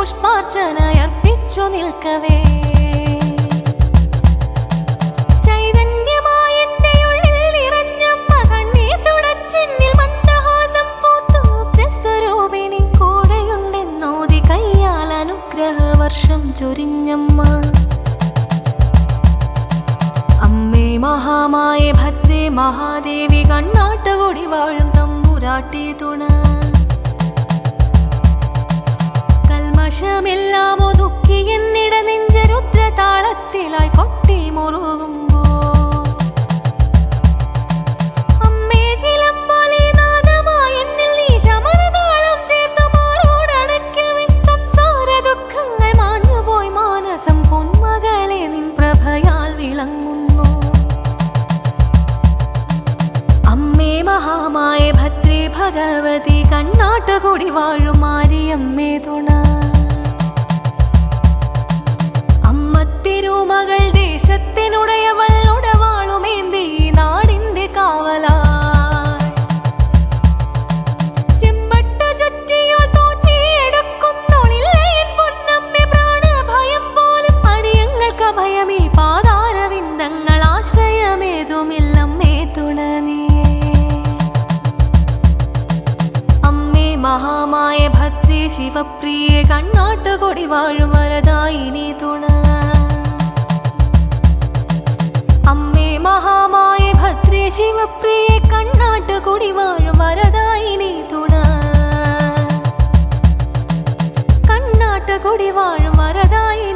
പുഷ്പാർച്ചനയർപ്പിച്ചു നിൽക്കവേ ചൈതന്യമായ എൻ്റെ ഉള്ളിൽ നിറഞ്ഞമ്മ കണ്ണീർ തുടച്ചെന്നിൽ മന്ദഹാസം പൂത്തു പ്രസ്വരൂപിണി കൂടെയുണ്ടെന്നോതി കയ്യാൽ അനുഗ്രഹ വർഷം ചൊരിഞ്ഞമ്മ അമ്മേ മഹാമായ ഭദ്രേ മഹാദേവി കണ്ണാട്ടുകൂടി വാഴും തമ്പുരാട്ടി തുണ കൽമഷമെല്ലാം ഒതുക്കി എന്നിട നെഞ്ചരുദ്ര താളത്തിലായി കൊട്ടി മുറുകുമ്പോ അമ്മേ ചിലമ്പൊലി നാദമായി എന്നിൽ നീ ശമനതാളം ചേർത്ത് മാറോടണയ്ക്കവേ സംസാര ദുഃഖങ്ങൾ മാഞ്ഞുപോയി മാനസം പൊന്മകളെ നിൻ പ്രഭയാൽ വിളങ്ങുന്നു അമ്മേ മഹാമായ ഭദ്രേ ഭഗവതി കണ്ണാട്ടുകൂടി വാഴും മാരിയമ്മേ തുണ അമ്മ തിരുമകൾ ദേശത്തിനുടയവൾ ഉടവാളുമേന്തി നാടിന്റെ കാവലാ ചെമ്പട്ടു ചുറ്റിയോ തോറ്റിയെടുക്കുന്നോളില്ലേ എൻ പൊന്നമ്മേ പ്രാണഭയം പോലും അടിയങ്ങൾക്ക് ഭയമീ പാതാരവിന്ദങ്ങൾ ആശ്രയമേതുമില്ലമ്മേ തുണനിയേ അമ്മേ മഹാമായ ഭദ്രേ ശിവപ്രിയെ കണ്ണാട്ടുകൊടി വാഴും വരദായിനി തുണ അമ്മേ മഹാമായ ഭദ്രേ ശിവപ്രിയെ കണ്ണാട്ടുകൊടി വാഴും വരദായിനി തുണ കണ്ണാട്ടുകൊടി വാഴും വരദായിനി